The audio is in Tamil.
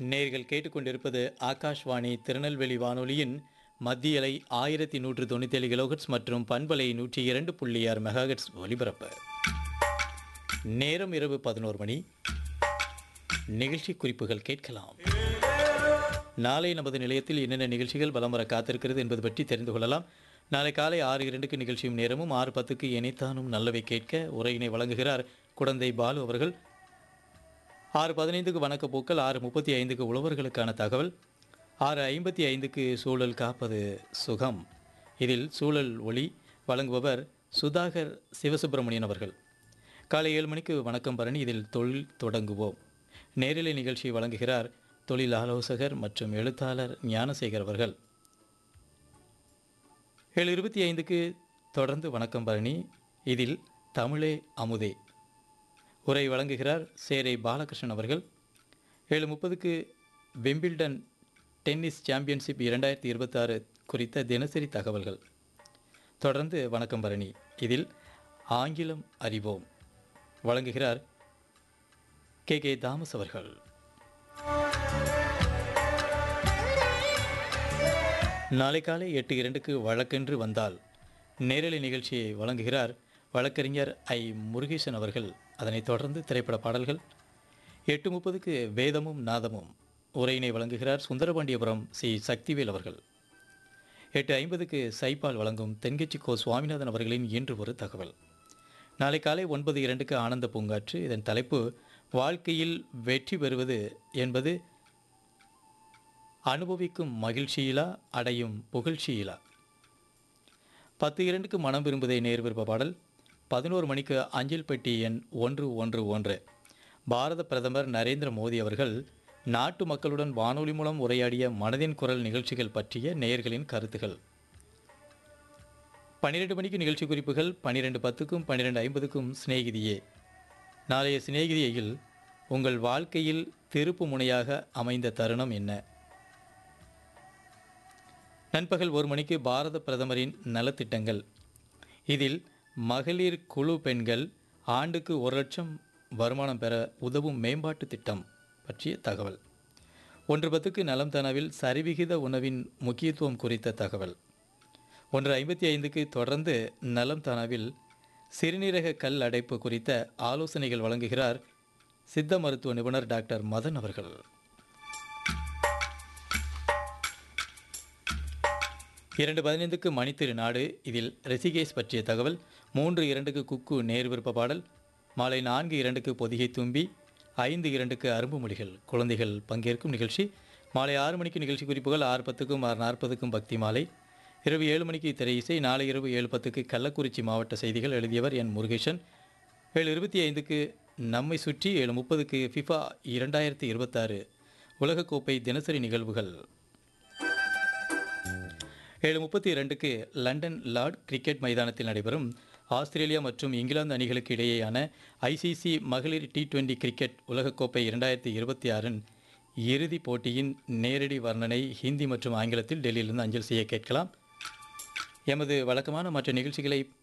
நேர்கள் கேட்டுக்கொண்டிருப்பது ஆகாஷ்வாணி திருநெல்வேலி வானொலியின் மத்திய அலை ஆயிரத்தி நூற்று தொண்ணூத்தேழு கிலோஹெட்ஸ் மற்றும் பண்பலை நூற்றி இரண்டு புள்ளி ஆறு மெகாஹெட்ஸ் ஒலிபரப்பு நேரம் இரவு பதினோரு மணி நிகழ்ச்சி குறிப்புகள் கேட்கலாம் நாளை நமது நிலையத்தில் என்னென்ன நிகழ்ச்சிகள் வலம் வர காத்திருக்கிறது என்பது பற்றி தெரிந்து கொள்ளலாம் நாளை காலை ஆறு இரண்டுக்கு நிகழ்ச்சியும் நேரமும் ஆறு பத்துக்கு இணைத்தானும் நல்லவை கேட்க உரையினை வழங்குகிறார் குடந்தை பாலு அவர்கள் ஆறு பதினைந்துக்கு வணக்க பூக்கள் ஆறு முப்பத்தி ஐந்துக்கு உழவர்களுக்கான தகவல் ஆறு ஐம்பத்தி ஐந்துக்கு சூழல் காப்பது சுகம் இதில் சூழல் ஒளி வழங்குபவர் சுதாகர் சிவசுப்பிரமணியன் அவர்கள் காலை ஏழு மணிக்கு வணக்கம் பரணி இதில் தொழில் தொடங்குவோம் நேரிலை நிகழ்ச்சி வழங்குகிறார் தொழில் ஆலோசகர் மற்றும் எழுத்தாளர் ஞானசேகர் அவர்கள் ஏழு இருபத்தி ஐந்துக்கு தொடர்ந்து வணக்கம் பரணி இதில் தமிழே அமுதே உரை வழங்குகிறார் சேரை பாலகிருஷ்ணன் அவர்கள் ஏழு முப்பதுக்கு விம்பிள்டன் டென்னிஸ் சாம்பியன்ஷிப் இரண்டாயிரத்தி இருபத்தாறு குறித்த தினசரி தகவல்கள் தொடர்ந்து வணக்கம் பரணி இதில் ஆங்கிலம் அறிவோம் வழங்குகிறார் கே கே தாமஸ் அவர்கள் நாளை காலை எட்டு இரண்டுக்கு வழக்கென்று வந்தால் நேரலை நிகழ்ச்சியை வழங்குகிறார் வழக்கறிஞர் ஐ முருகேசன் அவர்கள் அதனைத் தொடர்ந்து திரைப்பட பாடல்கள் எட்டு முப்பதுக்கு வேதமும் நாதமும் உரையினை வழங்குகிறார் சுந்தரபாண்டியபுரம் சி சக்திவேல் அவர்கள் எட்டு ஐம்பதுக்கு சைபால் வழங்கும் தென்கட்சி கோ சுவாமிநாதன் அவர்களின் இன்று ஒரு தகவல் நாளை காலை ஒன்பது இரண்டுக்கு ஆனந்த பூங்காற்று இதன் தலைப்பு வாழ்க்கையில் வெற்றி பெறுவது என்பது அனுபவிக்கும் மகிழ்ச்சியிலா அடையும் புகழ்ச்சியிலா பத்து இரண்டுக்கு மனம் விரும்புதை நேர் விருப்ப பாடல் பதினோரு மணிக்கு அஞ்சல் பெட்டி எண் ஒன்று ஒன்று ஒன்று பாரத பிரதமர் நரேந்திர மோடி அவர்கள் நாட்டு மக்களுடன் வானொலி மூலம் உரையாடிய மனதின் குரல் நிகழ்ச்சிகள் பற்றிய நேயர்களின் கருத்துகள் பன்னிரெண்டு மணிக்கு நிகழ்ச்சி குறிப்புகள் பன்னிரெண்டு பத்துக்கும் பன்னிரெண்டு ஐம்பதுக்கும் சிநேகிதியே நாளைய சிநேகிதியில் உங்கள் வாழ்க்கையில் திருப்பு முனையாக அமைந்த தருணம் என்ன நண்பகல் ஒரு மணிக்கு பாரத பிரதமரின் நலத்திட்டங்கள் இதில் மகளிர் குழு பெண்கள் ஆண்டுக்கு ஒரு லட்சம் வருமானம் பெற உதவும் மேம்பாட்டு திட்டம் பற்றிய தகவல் ஒன்று பத்துக்கு நலம் தனவில் சரிவிகித உணவின் முக்கியத்துவம் குறித்த தகவல் ஒன்று ஐம்பத்தி ஐந்துக்கு தொடர்ந்து நலம் தனவில் சிறுநீரக கல் அடைப்பு குறித்த ஆலோசனைகள் வழங்குகிறார் சித்த மருத்துவ நிபுணர் டாக்டர் மதன் அவர்கள் இரண்டு பதினைந்துக்கு மணித்திரு நாடு இதில் ரிஷிகேஷ் பற்றிய தகவல் மூன்று இரண்டுக்கு குக்கு நேர் விருப்ப பாடல் மாலை நான்கு இரண்டுக்கு பொதிகை தும்பி ஐந்து இரண்டுக்கு அரும்பு மொழிகள் குழந்தைகள் பங்கேற்கும் நிகழ்ச்சி மாலை ஆறு மணிக்கு நிகழ்ச்சி குறிப்புகள் ஆறு பத்துக்கும் ஆறு நாற்பதுக்கும் பக்தி மாலை இரவு ஏழு மணிக்கு திரை இசை நாளை இரவு ஏழு பத்துக்கு கள்ளக்குறிச்சி மாவட்ட செய்திகள் எழுதியவர் என் முருகேசன் ஏழு இருபத்தி ஐந்துக்கு நம்மை சுற்றி ஏழு முப்பதுக்கு ஃபிஃபா இரண்டாயிரத்தி இருபத்தாறு உலகக்கோப்பை தினசரி நிகழ்வுகள் ஏழு முப்பத்தி இரண்டுக்கு லண்டன் லார்ட் கிரிக்கெட் மைதானத்தில் நடைபெறும் ஆஸ்திரேலியா மற்றும் இங்கிலாந்து அணிகளுக்கு இடையேயான ஐசிசி மகளிர் டி டுவெண்டி கிரிக்கெட் உலகக்கோப்பை இரண்டாயிரத்தி இருபத்தி ஆறின் இறுதிப் போட்டியின் நேரடி வர்ணனை ஹிந்தி மற்றும் ஆங்கிலத்தில் டெல்லியிலிருந்து அஞ்சல் செய்ய கேட்கலாம் எமது வழக்கமான மற்ற நிகழ்ச்சிகளை